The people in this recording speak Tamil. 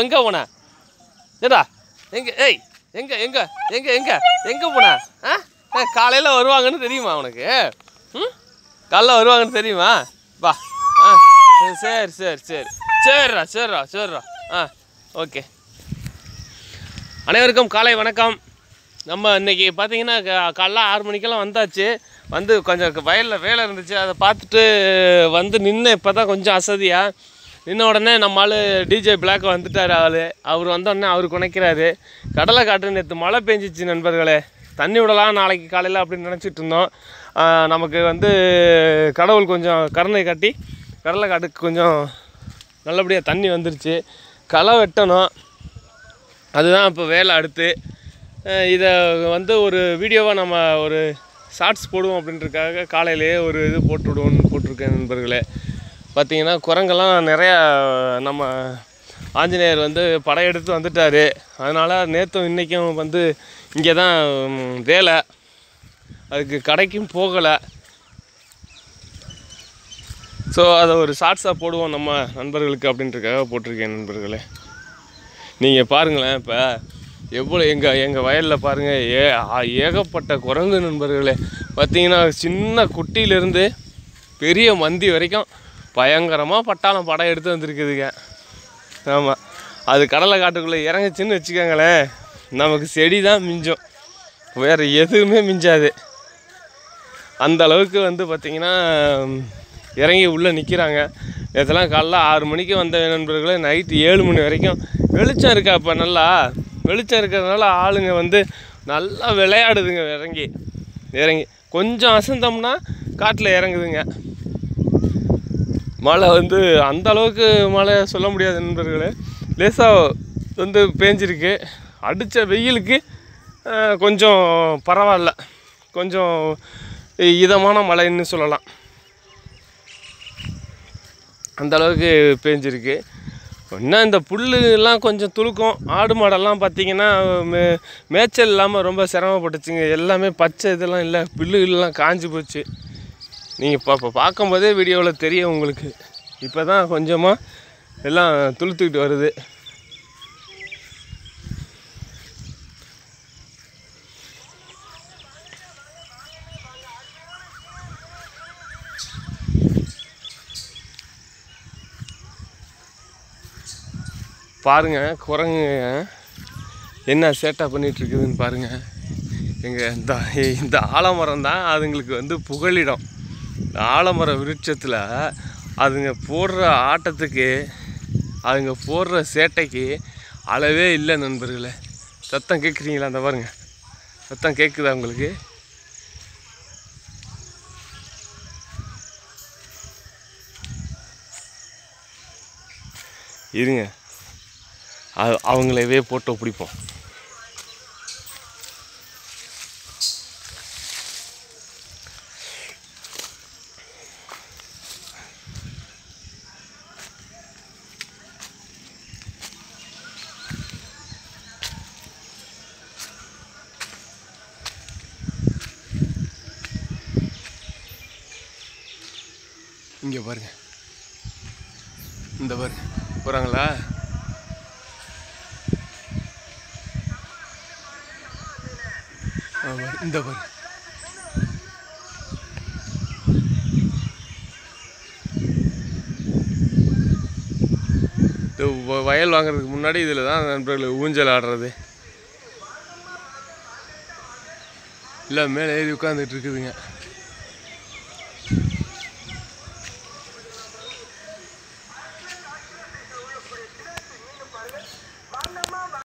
எங்கே போன ஏடா எங்கே ஏய் எங்கே எங்கே எங்கே எங்கே எங்கே போன ஆ காலையில் வருவாங்கன்னு தெரியுமா உனக்கு ம் காலைல வருவாங்கன்னு தெரியுமா வா ஆ சரி சரி சரி சரிடா சரிடா சரிடா ஆ ஓகே அனைவருக்கும் காலை வணக்கம் நம்ம இன்னைக்கு பார்த்தீங்கன்னா கா- காலைல ஆறு மணிக்கெல்லாம் வந்தாச்சு வந்து கொஞ்சம் வயலில் வேலை இருந்துச்சு அதை பார்த்துட்டு வந்து நின்று இப்போ தான் கொஞ்சம் அசதியாக நின்ன உடனே நம்ம ஆள் டிஜே பிளாக் வந்துட்டார் ஆள் அவர் வந்தோடனே அவர் குணைக்கிறாரு கடலை காட்டு நேற்று மழை பெஞ்சிச்சு நண்பர்களே தண்ணி விடலாம் நாளைக்கு காலையில் அப்படின்னு நினச்சிட்டு இருந்தோம் ஆ, நமக்கு வந்து கடவுள் கொஞ்சம் கருணை காட்டி கடலை காட்டுக்கு கொஞ்சம் நல்லபடியாக தண்ணி வந்துருச்சு களை வெட்டணும் அதுதான் இப்போ வேலை அடுத்து அஹ் இதை வந்து ஒரு வீடியோவாக நம்ம ஒரு ஷார்ட்ஸ் போடுவோம் அப்படின்றதுக்காக காலையிலேயே ஒரு இது போட்டு விடுவோம்னு போட்டிருக்கேன் நண்பர்களே பார்த்தீங்கன்னா குரங்கெல்லாம் நிறையா நம்ம ஆஞ்சநேயர் வந்து படையெடுத்து வந்துட்டார் அதனால் நேற்றும் இன்றைக்கும் வந்து இங்கே தான் ம், வேலை அதுக்கு கடைக்கும் போகலை ஸோ அதை ஒரு ஷார்ட்ஸாக போடுவோம் நம்ம நண்பர்களுக்கு அப்படின்றதுக்காக போட்டிருக்கேன் நண்பர்களே நீங்கள் பாருங்களேன் இப்போ எவ்வளோ எங்கள் எங்கள் வயலில் பாருங்கள் ஏ ஆ- ஏகப்பட்ட குரங்கு நண்பர்களே பார்த்தீங்கன்னா சின்ன குட்டியிலேருந்து பெரிய மந்தி வரைக்கும் பயங்கரமாக பட்டாளம் படம் எடுத்து வந்திருக்குதுங்க ஆமாம் அது கடலை காட்டுக்குள்ளே இறங்குச்சுன்னு வச்சுக்கோங்களேன் நமக்கு செடி தான் மிஞ்சும் வேறு எதுவுமே மிஞ்சாது அந்த அளவுக்கு வந்து பார்த்திங்கன்னா இறங்கி உள்ளே நிற்கிறாங்க நேற்றுலாம் காலைல ஆறு மணிக்கு வந்த நண்பர்களே நைட்டு ஏழு மணி வரைக்கும் வெளிச்சம் இருக்கா இப்போ நல்லா வெளிச்சம் இருக்கிறதுனால ஆளுங்க வந்து நல்லா விளையாடுதுங்க இறங்கி இறங்கி கொஞ்சம் அசந்தோம்னா காட்டில் இறங்குதுங்க மழை வந்து அந்த அளவுக்கு மழை சொல்ல முடியாது நண்பர்களே லேசாக வந்து பேஞ்சிருக்கு அடித்த வெயிலுக்கு அஹ், கொஞ்சம் பரவாயில்ல கொஞ்சம் இதமான மழைன்னு சொல்லலாம் அந்த அளவுக்கு பேஞ்சிருக்கு இன்னும் இந்த புல்லுலாம் கொஞ்சம் துளுக்கும் ஆடு மாடெல்லாம் பார்த்தீங்கன்னா மே மேய்ச்சல் இல்லாமல் ரொம்ப சிரமப்பட்டுச்சுங்க எல்லாமே பச்சை இதெல்லாம் இல்லை புல்லுலாம் காஞ்சி போச்சு நீங்கள் இப்போ இப்போ பார்க்கும்போதே வீடியோவில் தெரியும் உங்களுக்கு இப்போ தான் கொஞ்சமாக எல்லாம் துளுத்துக்கிட்டு வருது பாருங்க குரங்குங்க என்ன சேட்டை பண்ணிட்டு இருக்குதுன்னு பாருங்க எங்க இந்த இந்த ஆலமரம் தான் அதுங்களுக்கு வந்து புகலிடம் இந்த ஆலமர விருட்சத்தில் அதுங்க போடுற ஆட்டத்துக்கு அதுங்க போடுற சேட்டைக்கு அளவே இல்லை நண்பர்களே சத்தம் கேட்குறீங்களா அந்த பாருங்க சத்தம் கேட்குதா உங்களுக்கு இருங்க அது அவங்களவே போட்டோ பிடிப்போம் இங்கே பாருங்க இந்த பாருங்க போகிறாங்களா ஆமா, இந்த பாரு இந்த வ- வயல் வாங்குறதுக்கு முன்னாடி இதில் தான் நண்பர்கள் ஊஞ்சல் ஆடுறது இல்லை மேலே ஏறி உட்காந்துட்டு இருக்குதுங்க